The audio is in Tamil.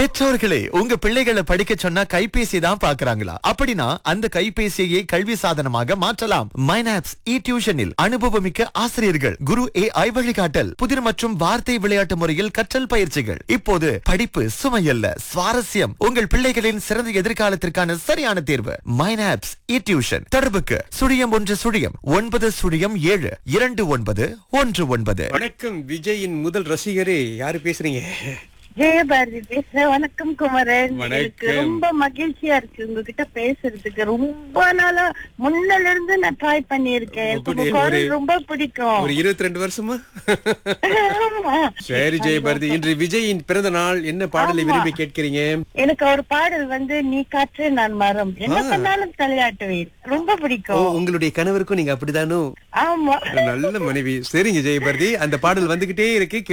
பெற்றோர்களே உங்க பிள்ளைகளை படிக்க சொன்னா கைபேசி தான் பாக்குறாங்களா அப்படின்னா அந்த கைபேசியை கல்வி சாதனமாக மாற்றலாம் மைனாப்ஸ் இ டியூஷனில் அனுபவமிக்க ஆசிரியர்கள் குரு ஏ ஐ வழிகாட்டல் புதிர் மற்றும் வார்த்தை விளையாட்டு முறையில் கற்றல் பயிற்சிகள் இப்போது படிப்பு சுமையல்ல சுவாரஸ்யம் உங்கள் பிள்ளைகளின் சிறந்த எதிர்காலத்திற்கான சரியான தேர்வு மைனாப்ஸ் இ டியூஷன் தொடர்புக்கு சுழியம் ஒன்று சுழியம் ஒன்பது சுழியம் ஏழு இரண்டு ஒன்பது ஒன்று ஒன்பது வணக்கம் விஜயின் முதல் ரசிகரே யாரு பேசுறீங்க ஜெயபாரதி பேசுறேன் வணக்கம் குமரன் வணக்கம். எனக்கு ரொம்ப மகிழ்ச்சியா இருக்கு உங்ககிட்ட பேசுறதுக்கு ரொம்ப நாளா முன்னல இருந்து நான் ட்ரை பண்ணியிருக்கேன் எனக்கு உங்க அப்படி குரல் ஒரு- ரொம்ப பிடிக்கும் ஒரு இருபத்தி ரெண்டு வருஷமா ஆமா. சரி ஜெயபாரதி இன்று விஜயின் பிறந்த நாள் என்ன பாடலை ஆமா. விரும்பி கேட்கிறீங்க எனக்கு ஒரு பாடல் வந்து நீ காற்று நான் மரம் என்ன ஆ. பண்ணாலும் தலையாட்டுவேன் ரொம்ப ஓ பிடிக்கும் உங்களுடைய கணவருக்கும் நீங்க அப்படிதானோ ஆமா நல்ல மனைவி சரிங்க ஜெயபாரதி அந்த பாடல் வந்துகிட்டே இருக்கு